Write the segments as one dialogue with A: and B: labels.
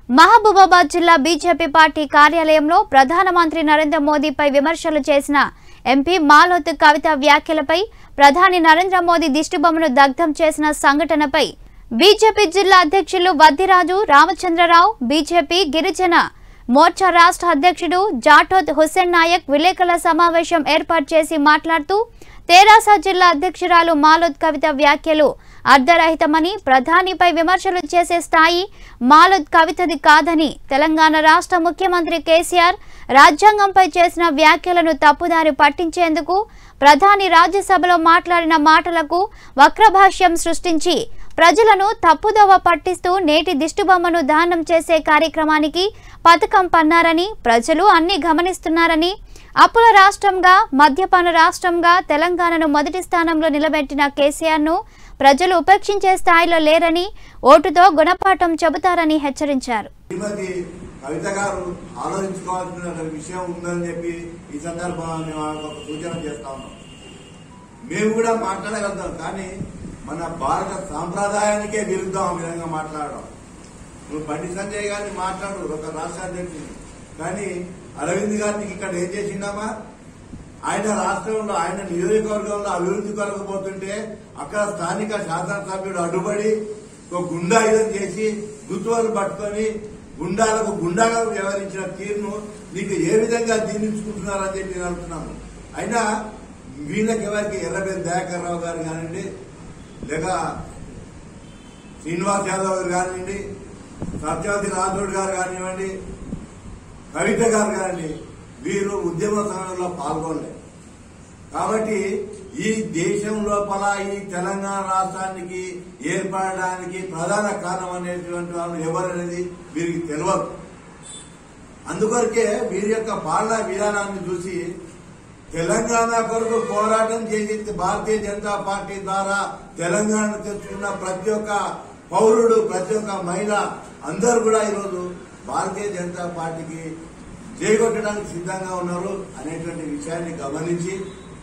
A: మహబూబాబాద్ జిల్లా BJP party కార్యాలయంలో ప్రధానమంత్రి నరేంద్ర మోదీపై విమర్శలు చేసిన ఎంపీ మాలోత్ కవిత వ్యాఖ్యలపై ప్రధాని నరేంద్ర మోదీ దిష్టిబొమ్మను దగ్ధం చేసిన సంఘటనపై బీజేపీ జిల్లా అధ్యక్షులు వద్దిరాజు రామచంద్రరావు బీజేపీ గిరిజన మోర్చా రాష్ట్ర అధ్యక్షుడు జాటోద్ హుస్సేన్ నాయక్ విలేకరుల సమావేశం ఏర్పాటు చేసి మాట్లాడుతూ తెరాస జిల్లా అధ్యక్షురాలు మాలోద్ కవిత వ్యాఖ్యలు అర్ధరహితమని ప్రధానిపై విమర్శలు చేసే స్థాయి మాలోద్ కవితది కాదని తెలంగాణ రాష్ట్ర ముఖ్యమంత్రి కేసీఆర్ రాజ్యాంగంపై చేసిన వ్యాఖ్యలను తప్పుదారి పట్టించేందుకు ప్రధాని రాజ్యసభలో మాట్లాడిన మాటలకు వక్రభాష్యం సృష్టించి ప్రజలను తప్పుదోవ పట్టిస్తూ నేటి దిష్టిబొమ్మను దానం చేసే కార్యక్రమానికి పథకం పన్నారని ప్రజలు అన్ని గమనిస్తున్నారని అప్పుల రాష్ట్రంగా మద్యపాన రాష్ట్రంగా తెలంగాణను మొదటి స్థానంలో నిలబెట్టిన కేసీఆర్ను ప్రజలు ఉపేక్షించే స్థాయిలో లేరని ఓటుతో గుణపాఠం చెబుతారని హెచ్చరించారు
B: శ్రీమతి కవిత గారు ఆలోచించుకోవాల్సిన విషయం ఉందని చెప్పి ఈ సందర్భంగా మేము ఆమెకు ఒక సూచన చేస్తా ఉన్నాం మేము కూడా మాట్లాడగలుగుతాం కానీ మన భారత సాంప్రదాయానికే విరుద్ధం ఆ విధంగా మాట్లాడడం నువ్వు బండి సంజయ్ గారిని మాట్లాడు ఒక రాష్ట్ర అధ్యక్షుని కానీ అరవింద్ గారిని ఇక్కడ ఏం చేసిందామా ఆయన రాష్ట్రంలో ఆయన నియోజకవర్గంలో అభివృద్ధి కొరకపోతుంటే అక్కడ స్థానిక శాసనసభ్యుడు అడ్డుపడి ఒక గుండాయుధం చేసి గుర్తువలు పట్టుకొని గుండాలకు గుండాగా వ్యవహరించిన తీరును నీకు ఏ విధంగా జీర్ణించుకుంటున్నారని చెప్పి నేను అంటున్నాను అయినా వీళ్ళకి ఎవరికి ఎర్రబెల్లి దయాకర్ రావు గారు కానివ్వండి లేక శ్రీనివాస్ యాదవ్ గారు కానివ్వండి సత్యవతి రాథోడ్ గారు కానివ్వండి కవిత గారు కానివ్వండి వీరు ఉద్యమ సమయంలో పాల్గొనలేదు కాబట్టి ఈ దేశం లోపల ఈ తెలంగాణ రాష్ట్రానికి ఏర్పడడానికి ప్రధాన కారణం అనేటువంటి వాళ్ళు ఎవరనేది వీరికి తెలియదు అందుకొరకే వీరి యొక్క పాలనా విధానాన్ని చూసి తెలంగాణ కొరకు పోరాటం చేసి భారతీయ జనతా పార్టీ ద్వారా తెలంగాణ తెచ్చుకున్న ప్రతి ఒక్క పౌరుడు ప్రతి ఒక్క మహిళ అందరూ కూడా ఈరోజు భారతీయ జనతా పార్టీకి చేకొట్టడానికి సిద్ధంగా ఉన్నారు అనేటువంటి విషయాన్ని గమనించి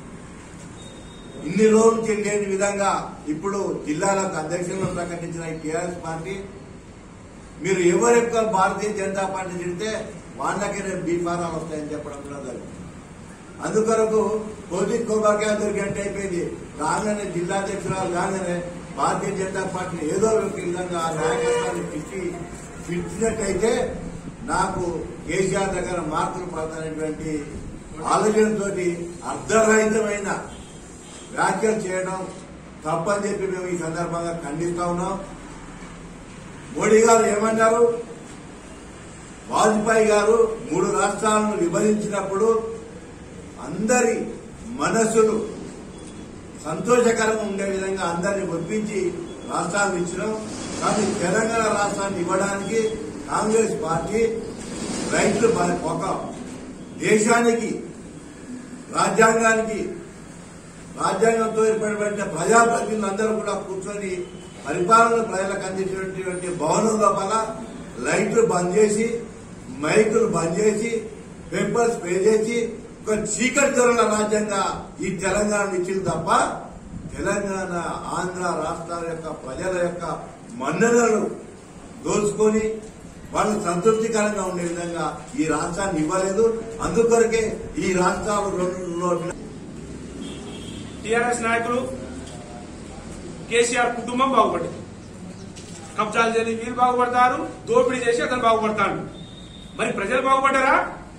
B: ఇన్ని రోజుల నుంచి లేని విధంగా ఇప్పుడు జిల్లాలకు అధ్యక్షులను ప్రకటించిన ఈ టీఆర్ఎస్ పార్టీ మీరు ఎవరు ఎక్కువ భారతీయ జనతా పార్టీ తిడితే వాళ్ళకే రేపు బీఫారాలు వస్తాయని చెప్పడం కూడా జరిగింది అందుకొరకు కోటి కొబ్బరికాయ దొరికినట్టు అయిపోయింది రాగానే జిల్లాధ్యక్షురాలు రాగానే భారతీయ జనతా పార్టీ ఏదో ఒక విధంగా ఆ నాయకత్వాన్ని పిచ్చి పిచ్చినట్టయితే నాకు కేసీఆర్ దగ్గర మార్కులు పడతానటువంటి ఆలోచనతోటి అర్ధరహితమైన వ్యాఖ్యలు చేయడం తప్పని చెప్పి మేము ఈ సందర్భంగా ఖండిస్తా ఉన్నాం మోడీ గారు ఏమన్నారు వాజ్పేయి గారు మూడు రాష్ట్రాలను విభజించినప్పుడు అందరి మనసులు సంతోషకరంగా ఉండే విధంగా అందరిని ఒప్పించి రాష్ట్రాలు ఇచ్చినాం కానీ తెలంగాణ రాష్ట్రాన్ని ఇవ్వడానికి కాంగ్రెస్ పార్టీ రైతులు మన ఒక దేశానికి రాజ్యాంగానికి రాజ్యాంగంతో ఏర్పడిన ప్రజాప్రతినిధులందరూ కూడా కూర్చొని పరిపాలన ప్రజలకు అందించినటువంటి భవనం లోపల లైట్లు బంద్ చేసి మైకులు బంద్ చేసి పేపర్స్ పే చేసి ఒక చీకటి ధరల రాజ్యంగా ఈ తెలంగాణ ఇచ్చింది తప్ప తెలంగాణ ఆంధ్ర రాష్ట్రాల యొక్క ప్రజల యొక్క మన్ననలు దోచుకొని వాళ్ళు సంతృప్తికరంగా ఉండే విధంగా ఈ రాష్ట్రాన్ని ఇవ్వలేదు అందుకొరకే ఈ రాష్ట్రాలు రెండు
C: టిఆర్ఎస్ నాయకులు కేసీఆర్ కుటుంబం బాగుపడింది కబ్జాలు చేసి వీరు బాగుపడతారు దోపిడీ చేసి అతను బాగుపడతాడు మరి ప్రజలు బాగుపడ్డారా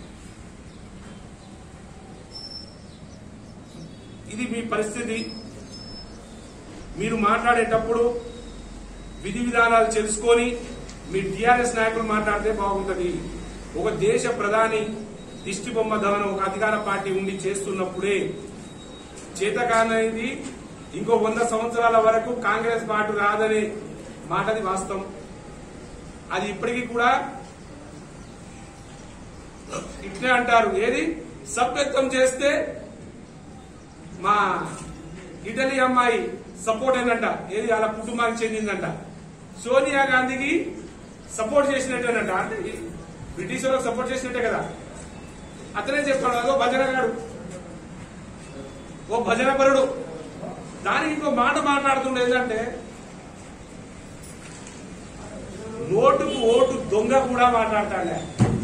C: ఇది మీ పరిస్థితి మీరు మాట్లాడేటప్పుడు విధి విధానాలు తెలుసుకొని మీ టీఆర్ఎస్ నాయకులు మాట్లాడితే బాగుంటది ఒక దేశ ప్రధాని దిష్టి బొమ్మ దహనం ఒక అధికార పార్టీ ఉండి చేస్తున్నప్పుడే చేతకానది ఇంకో వంద సంవత్సరాల వరకు కాంగ్రెస్ పార్టీ రాదనే మాటది వాస్తవం అది ఇప్పటికీ కూడా ఇట్లే అంటారు ఏది సభ్యత్వం చేస్తే మా ఇటలీ అమ్మాయి సపోర్ట్ అయిందంట ఏది వాళ్ళ కుటుంబానికి చెందిందంట సోనియా గాంధీకి సపోర్ట్ చేసినట్టేనంట అంటే ఈ బ్రిటిష్ వాళ్ళకి సపోర్ట్ చేసినట్టే కదా అతనే చెప్తాడు అదో భజనగాడు ఓ భజన పరుడు దానికి ఇంకో మాట మాట్లాడుతుండే ఏంటంటే నోటుకు ఓటు దొంగ కూడా మాట్లాడతాడే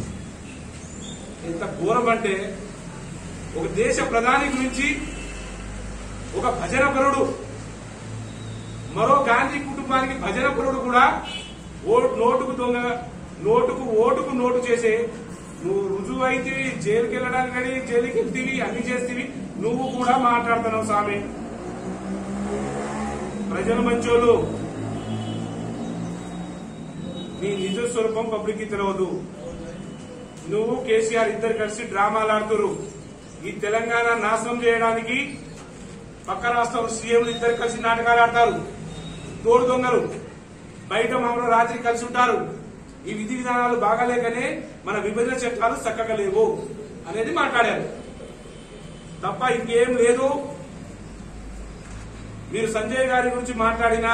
C: ఎంత ఘోరం అంటే ఒక దేశ ప్రధాని గురించి ఒక భజన పరుడు మరో గాంధీ కుటుంబానికి భజన పరుడు కూడా ఓటు నోటుకు దొంగ నోటుకు ఓటుకు నోటు చేసే నువ్వు రుజువు అయితే జైలుకి వెళ్ళడానికి కానీ జైలుకి వెళ్తీవి అన్ని చేస్తీవి నువ్వు కూడా మాట్లాడుతున్నావు స్వామి ప్రజలు మంచోళ్ళు నీ నిజ స్వరూపం పబ్లిక్ కి తెలియదు నువ్వు కేసీఆర్ ఇద్దరు కలిసి డ్రామాలు ఆడుతురు ఈ తెలంగాణ నాశనం చేయడానికి పక్క రాష్ట్రం సీఎంలు ఇద్దరు కలిసి నాటకాలు ఆడతారు తోడు దొంగలు బయట మామూలు రాత్రి కలిసి ఉంటారు ఈ విధి విధానాలు బాగాలేకనే మన విభజన చట్టాలు చక్కగా లేవు అనేది మాట్లాడారు తప్ప ఇంకేం లేదు మీరు సంజయ్ గారి గురించి మాట్లాడినా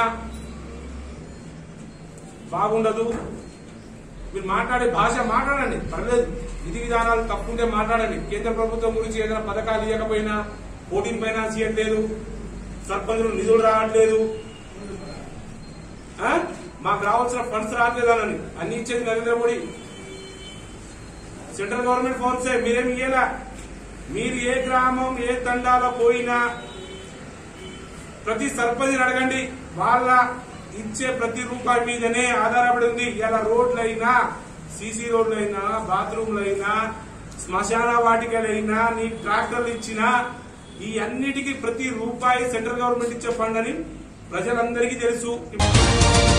C: బాగుండదు మీరు మాట్లాడే భాష మాట్లాడండి పర్లేదు విధి విధానాలు తప్పుంటే మాట్లాడండి కేంద్ర ప్రభుత్వం గురించి ఏదైనా పథకాలు ఇవ్వకపోయినా ఫోర్టీన్ ఫైనాన్స్ ఇవ్వట్లేదు సర్పంచులు నిధులు రావట్లేదు ఆ? మాకు రావాల్సిన ఫండ్స్ రావట్లేదనని అన్ని ఇచ్చేది Narendra Modi central government phones మీరేమి ఇయ్యలా మీరు ఏ గ్రామం ఏ తండాలో పోయినా ప్రతి సర్పంచ్ అడగండి వాళ్ళ ఇచ్చే ప్రతి రూపాయి మీదనే ఆధారపడి ఉంది ఇలా రోడ్లైనా సీసీ రోడ్లైనా బాత్రూమ్లైనా శ్మశాన వాటికలైనా నీ ట్రాక్టర్లు ఇచ్చినా ఈ అన్నిటికీ ప్రతి రూపాయి సెంట్రల్ గవర్నమెంట్ ఇచ్చే ఫండ్ అని ప్రజలందరికీ తెలుసు